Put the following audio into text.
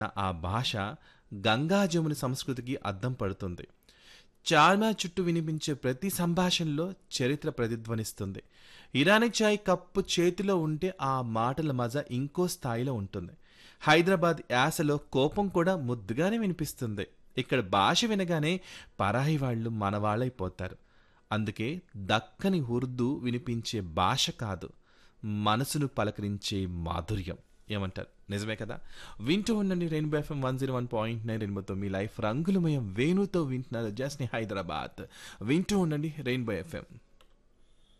ఆ భాష గంగా జముని సంస్కృతికి అద్దం పడుతుంది చార్మినార్ చుట్టూ వినిపించే ప్రతి సంభాషణలో చరిత్ర ప్రతిధ్వనిస్తుంది ఇరానీ చాయ్ కప్పు చేతిలో ఉంటే ఆ మాటల మజా ఇంకో స్థాయిలో ఉంటుంది హైదరాబాద్ యాసలో కోపం కూడా ముద్దుగానే వినిపిస్తుంది ఇక్కడ భాష వినగానే పరాయి వాళ్ళు మనవాళ్ళైపోతారు అందుకే దక్కని ఉర్దూ వినిపించే భాష కాదు మనసును పలకరించే మాధుర్యం ఏమంటారు నిజమే కదా వింటూ ఉండండి rainbow FM one zero one point nine రెయిన్బోతో మీ లైఫ్ రంగులమయం వేణుతో వింటున్నారు జస్ని హైదరాబాద్ వింటూ ఉండండి రెయిన్బో ఎఫ్ఎం